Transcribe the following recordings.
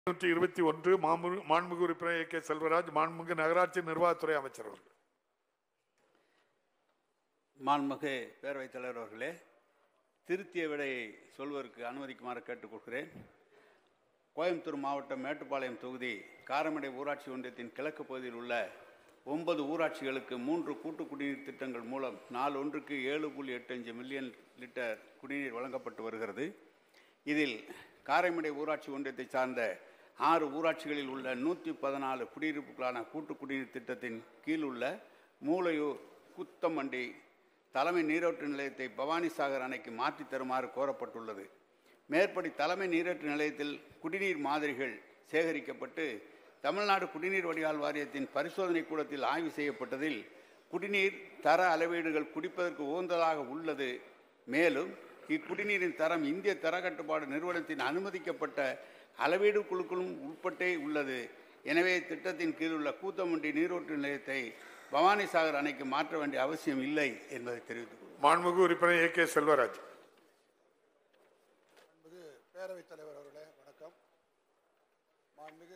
நூற்றி இருபத்தி ஒன்று மாண்பு மாண்புமிகு உறுப்பினர் ஏ கே செல்வராஜ் மாண்புமிகு நகராட்சி நிர்வாகத்துறை அமைச்சர் அவர்கள் மாண்புமிகு பேரவைத் தலைவர் அவர்களே திருத்திய விடையை சொல்வதற்கு அனுமதிக்குமாறு கேட்டுக்கொள்கிறேன் கோயம்புத்தூர் மாவட்டம் மேட்டுப்பாளையம் தொகுதி காரமடை ஊராட்சி ஒன்றியத்தின் கிழக்கு பகுதியில் உள்ள ஒன்பது ஊராட்சிகளுக்கு மூன்று கூட்டு குடிநீர் திட்டங்கள் மூலம் நாள் ஒன்றுக்கு ஏழு புள்ளி எட்டு அஞ்சு மில்லியன் லிட்டர் குடிநீர் வழங்கப்பட்டு வருகிறது இதில் காரைமடை ஊராட்சி ஒன்றியத்தை சார்ந்த ஆறு ஊராட்சிகளில் உள்ள நூற்றி பதினாலு குடியிருப்புகளான கூட்டு குடிநீர் திட்டத்தின் கீழ் உள்ள மூளையூர் குத்தமண்டி தலைமை நீரோற்று நிலையத்தை பவானிசாகர் அணைக்கு மாற்றித் தருமாறு கோரப்பட்டுள்ளது மேற்படி தலைமை நீரேற்று நிலையத்தில் குடிநீர் மாதிரிகள் சேகரிக்கப்பட்டு தமிழ்நாடு குடிநீர் வடிகால் வாரியத்தின் பரிசோதனை கூடத்தில் ஆய்வு செய்யப்பட்டதில் குடிநீர் தர அளவீடுகள் குடிப்பதற்கு உகந்ததாக உள்ளது மேலும் இக்குடிநீரின் தரம் இந்திய தர கட்டுப்பாடு நிறுவனத்தின் அனுமதிக்கப்பட்ட அளவீடு குழுக்களும் உட்பட்டே உள்ளது எனவே திட்டத்தின் கீழ் உள்ள கூத்தமண்டி நீரோற்று நிலையத்தை பவானிசாகர் அணைக்கு மாற்ற வேண்டிய அவசியம் இல்லை என்பதை தெரிவித்துக் கொள்கிறேன். மாண்புமிகு உறுப்பினர் ஏ கே செல்வராஜ் மாண்புமிகு பேரவைத் தலைவர் அவர்களே வணக்கம் மாண்புமிகு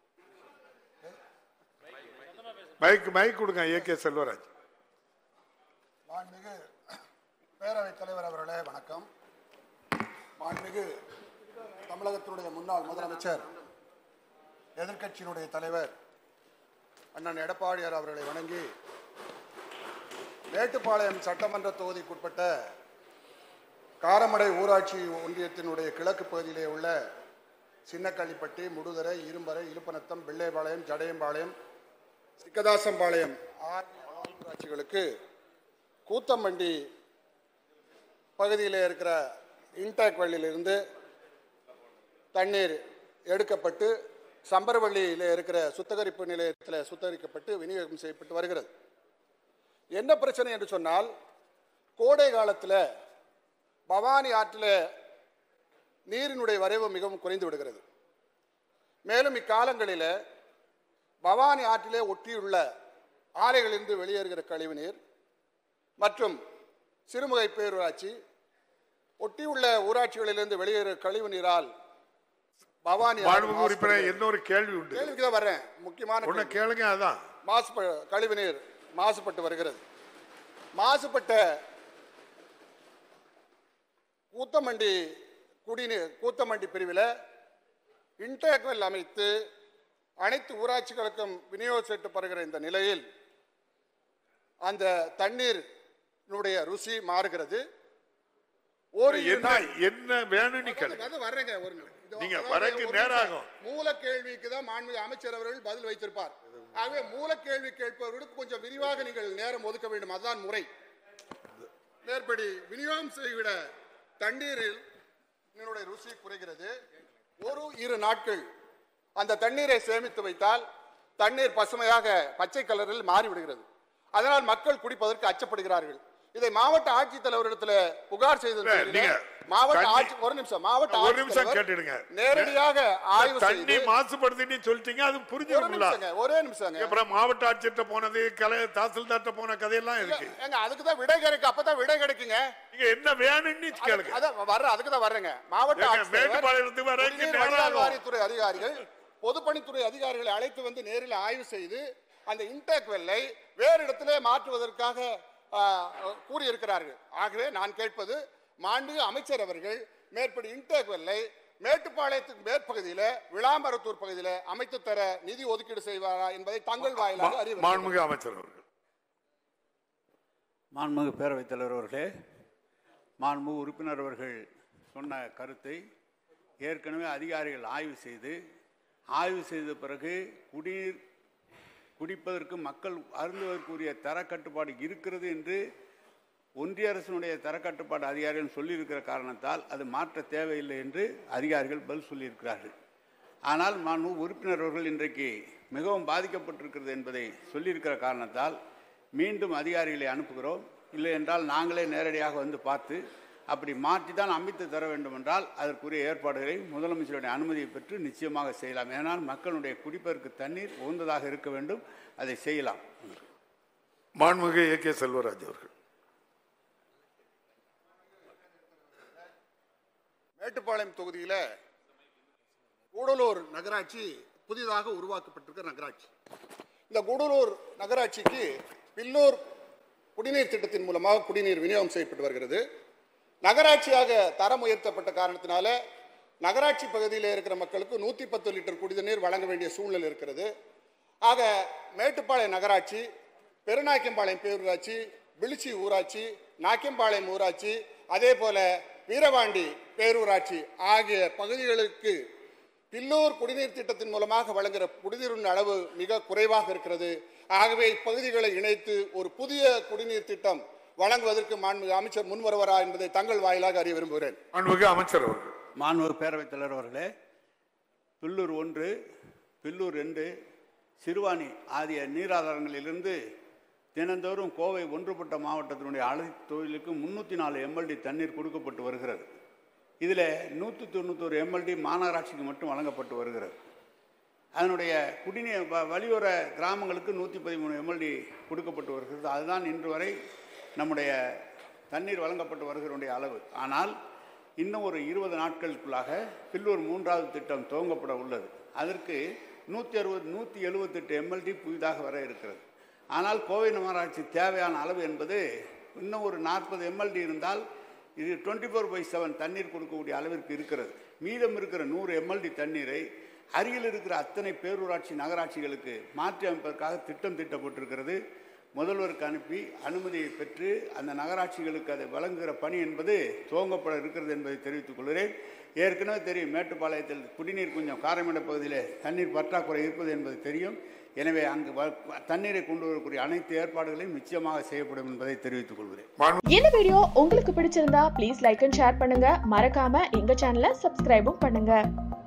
மைக் மைக் கொடுங்க ஏ கே செல்வராஜ் மாண்புமிகு பேரவைத் தலைவர் அவர்களே வணக்கம் மாண்புமிகு தமிழகத்தினுடைய முன்னாள் முதலமைச்சர் எதிர்க்கட்சியினுடைய தலைவர் அண்ணன் எடப்பாடியார் அவர்களை வணங்கி மேட்டுப்பாளையம் சட்டமன்ற தொகுதிக்குட்பட்ட காரமடை ஊராட்சி ஒன்றியத்தினுடைய கிழக்கு பகுதியிலே உள்ள சின்னக்கள்ளிப்பட்டி முடுதரை இரும்பறை இலுப்பநத்தம் வெள்ளையபாளையம் ஜடையம்பாளையம் சிக்கதாசம்பாளையம் ஆகிய ஆறு ஊராட்சிகளுக்கு கூத்தமண்டி பகுதியில் இருக்கிற இன்டாக் வழியிலிருந்து தண்ணீர் எடுக்கப்பட்டு சம்பரவள்ளியில் இருக்கிற சுத்திகரிப்பு நிலையத்தில் சுத்திகரிக்கப்பட்டு விநியோகம் செய்யப்பட்டு வருகிறது என்ன பிரச்சனை என்று சொன்னால் கோடை காலத்தில் பவானி ஆற்றில் நீரினுடைய வரைவு மிகவும் குறைந்து விடுகிறது மேலும் இக்காலங்களில் பவானி ஆற்றிலே ஒட்டியுள்ள ஆலைகளிலிருந்து வெளியேறுகிற கழிவுநீர் மற்றும் சிறுமுகை பேரூராட்சி ஒட்டியுள்ள ஊராட்சிகளிலிருந்து வெளியேறுகிற கழிவு நீரால் பவானி ஆறு மாண்புமிகு உறுப்பினர் மாசுபடுகிறது. இன்னொரு கேள்வி உண்டு கேள்விக்கு தான் வர்றேன் முக்கியமான ஒன்னு கேள்வி. கேளுங்க அதான் மாசுப கழிவுநீர் மாசுபட்டு வருகிறது மாசுபட்ட கூத்தமண்டி குடிநீர் கூத்தமண்டி பிரிவில் இன்டேக்வெல் அமைத்து அனைத்து ஊராட்சிகளுக்கும் விநியோகிக்கப்பட்டு இந்த நிலையில் அந்த தண்ணீருடைய ருசி மாறுகிறது ஒரு என்ன என்ன வேணும்னு கேளுங்க அது வர்றேங்க ஒரு நிமிடம். இது நீங்க அதாவது வரக்கு ஒரு நேரம் நிமிஷம். ஆகும். மூல கேள்விக்கு தான் மாண்புமிகு அமைச்சர் அவர்கள் பதில் வைத்திருப்பார் ஆகவே மூல கேள்வி கேட்பவர்களுக்கு கொஞ்சம் விரிவாக நீங்கள் நேரம் ஒதுக்க வேண்டும் அதுதான் முறை மேற்படி விநியோகம் செய்கிற தண்ணீரில் இதனுடைய ருசி குறைகிறது ஒரு இரு நாட்கள் அந்த தண்ணீரை சேமித்து வைத்தால் தண்ணீர் பசுமையாக பச்சை கலரில் மாறிவிடுகிறது அதனால் மக்கள் குடிப்பதற்கு அச்சப்படுகிறார்கள் இதை மாவட்ட ஆட்சித்தலைவரிடத்துல புகார் செய்தது இல்ல, பேரிலே நீங்க மாவட்ட தண்ணி- ஆட்சி ஒரு நிமிஷம் மாவட்ட ஒரு நிமிஷம் ஆட்சித்தலைவர் கேட்டுடுங்க. நேரடியாக ஆய்வு தண்ணி செய்து மாசுபடுதுன்னு சொல்லிட்டீங்க அது ஒரு புரிஞ்சிருக்கும்ல நிமிஷங்க ஒரே நிமிஷங்க அப்புறம் மாவட்ட ஆட்சியர்கிட்ட போனது கலை தாசில்தார்ட்ட போன கதையெல்லாம் இருக்கு ஏங்க அதுக்கு தான் விடை கிடைக்கும் அப்பதான் விடை கிடைக்குங்க நீங்க என்ன வேணும்னு கேளுங்க அதான் வர்ற அதுக்கு தான் வர்றேங்க மாவட்ட ஏங்க, ஆட்சித்தலைவர், மேட்டுப்பாளையத்துக்கு வர இங்க குடிநீர் நேரம் வடிகால் ஆகும். வாரியத்துறை அதிகாரிகள் பொதுப்பணித்துறை அதிகாரிகளை அழைத்து வந்து நேரில் ஆய்வு செய்து அந்த இன்டேக் வெல்லை வேறு இடத்திலே மாற்றுவதற்காக ஆ, கூறியிருக்கிறார்கள் ஆகவே நான் கேட்பது மாண்புமிகு அமைச்சர் அவர்கள் மேற்படி இன்டேக் வெல்லை மேட்டுப்பாளையத்துக்கு மேற்பகுதியில விளாம்பரத்தூர் பகுதியில அமைத்து தர நிதி ஒதுக்கீடு செய்வாரா என்பதை தங்கள் வாயிலாக அறிவு மாண்புமிகு அமைச்சர் அவர்கள் மாண்புமிகு பேரவைத் தலைவர் அவர்களே மாண்புமிகு உறுப்பினர் அவர்கள் சொன்ன கருத்தை ஏற்கனவே அதிகாரிகள் ஆய்வு செய்து ஆய்வு செய்த பிறகு குடிநீர் குடிப்பதற்கு மக்கள் அருந்துவதற்குரிய தர கட்டுப்பாடு இருக்கிறது என்று ஒன்றிய அரசினுடைய தர கட்டுப்பாடு அதிகாரிகள் சொல்லியிருக்கிற காரணத்தால் அது மாற்ற தேவையில்லை என்று அதிகாரிகள் பதில் சொல்லியிருக்கிறார்கள் ஆனால் மாண்பு உறுப்பினர் அவர்கள் இன்றைக்கு மிகவும் பாதிக்கப்பட்டிருக்கிறது என்பதை சொல்லியிருக்கிற காரணத்தால் மீண்டும் அதிகாரிகளை அனுப்புகிறோம் இல்லை என்றால் நாங்களே நேரடியாக வந்து பார்த்து அப்படி மாற்றி தான் அமைத்து தர வேண்டும் என்றால் அதற்குரிய ஏற்பாடுகளை முதலமைச்சருடைய அனுமதியை பெற்று நிச்சயமாக செய்யலாம் ஏனால் மக்களுடைய குடிப்பதற்கு தண்ணீர் உகந்ததாக இருக்க வேண்டும் அதை செய்யலாம் மாண்புமிகு ஏ கே செல்வராஜ் அவர்கள் மேட்டுப்பாளையம் தொகுதியில கூடலூர் நகராட்சி புதிதாக உருவாக்கப்பட்டிருக்கிற நகராட்சி இந்த கூடலூர் நகராட்சிக்கு பில்லூர் குடிநீர் திட்டத்தின் மூலமாக குடிநீர் விநியோகம் செய்யப்பட்டு வருகிறது நகராட்சியாக தரம் உயர்த்தப்பட்ட காரணத்தினால நகராட்சி பகுதியில் இருக்கிற மக்களுக்கு நூற்றி பத்து லிட்டர் குடிநீர் வழங்க வேண்டிய சூழ்நிலை இருக்கிறது ஆக மேட்டுப்பாளையம் நகராட்சி பெருநாய்க்கம்பாளையம் பேரூராட்சி பிளிச்சி ஊராட்சி நாக்கியம்பாளையம் ஊராட்சி அதே போல வீரவாண்டி பேரூராட்சி ஆகிய பகுதிகளுக்கு பில்லூர் குடிநீர் திட்டத்தின் மூலமாக வழங்குகிற குடிநீரின் அளவு மிக குறைவாக இருக்கிறது ஆகவே இப்பகுதிகளை இணைத்து ஒரு புதிய குடிநீர் திட்டம் வழங்குவதற்கு மாண்புமிகு அமைச்சர் முன்வருவரா என்பதை தங்கள் வாயிலாக அறிய விரும்புகிறேன் மாண்புமிகு அமைச்சர் அவர்கள் மாண்புமிகு பேரவைத் தலைவர் அவர்களே பில்லூர் ஒன்று பில்லூர் ரெண்டு சிறுவாணி ஆகிய நீராதாரங்களிலிருந்து தினந்தோறும் கோவை ஒன்றுபட்ட மாவட்டத்தினுடைய அனைத்து தொழிலுக்கு முன்னூற்றி நாலு எம்எல்டி தண்ணீர் கொடுக்கப்பட்டு வருகிறது இதில் நூற்றி தொண்ணூத்தொரு எம்எல்டி மாநகராட்சிக்கு மட்டும் வழங்கப்பட்டு வருகிறது அதனுடைய குடிநீர் வ- வழியோர கிராமங்களுக்கு நூற்றி பதிமூணு எம்எல்டி கொடுக்கப்பட்டு வருகிறது அதுதான் இன்று வரை நம்முடைய தண்ணீர் வழங்கப்பட்டு வருகிறனுடைய அளவு ஆனால் இன்னும் ஒரு இருபது நாட்களுக்குள்ளாக பில்லூர் மூன்றாவது திட்டம் துவங்கப்பட உள்ளது அதற்கு நூற்றி அறுபது நூற்றி எழுபத்தெட்டு எம்எல்டி புதிதாக வர இருக்கிறது ஆனால் கோவை நகராட்சி தேவையான அளவு என்பது இன்னும் ஒரு நாற்பது எம்எல்டி இருந்தால் இது டுவெண்ட்டி ஃபோர் பை செவன் தண்ணீர் கொடுக்கக்கூடிய அளவிற்கு இருக்கிறது மீதம் இருக்கிற நூறு எம்எல்டி தண்ணீரை அருகில் இருக்கிற அத்தனை பேரூராட்சி நகராட்சிகளுக்கு மாற்றி அமைப்பதற்காக திட்டம் திட்டப்பட்டிருக்கிறது முதல்வருக்கு அனுப்பி அனுமதியை பெற்று அந்த நகராட்சிகளுக்கு அதை வழங்குகிற பணி என்பது துவங்கப்பட இருக்கிறது என்பதை தெரிவித்துக் கொள்கிறேன் ஏற்கனவே தெரியும் மேட்டுப்பாளையத்தில் குடிநீர் கொஞ்சம் காரமேட பகுதியில் தண்ணீர் பற்றாக்குறை இருப்பது என்பது தெரியும் எனவே அங்கு வ- தண்ணீரை கொண்டு வரக்கூடிய அனைத்து ஏற்பாடுகளையும் நிச்சயமாக செய்யப்படும் என்பதை தெரிவித்துக் கொள்கிறேன் மாண்பு இந்த வீடியோ உங்களுக்கு பிடிச்சிருந்தா ப்ளீஸ் லைக் அண்ட் ஷேர் பண்ணுங்க மறக்காம எங்க சேனலை சப்ஸ்கிரைபும் பண்ணுங்க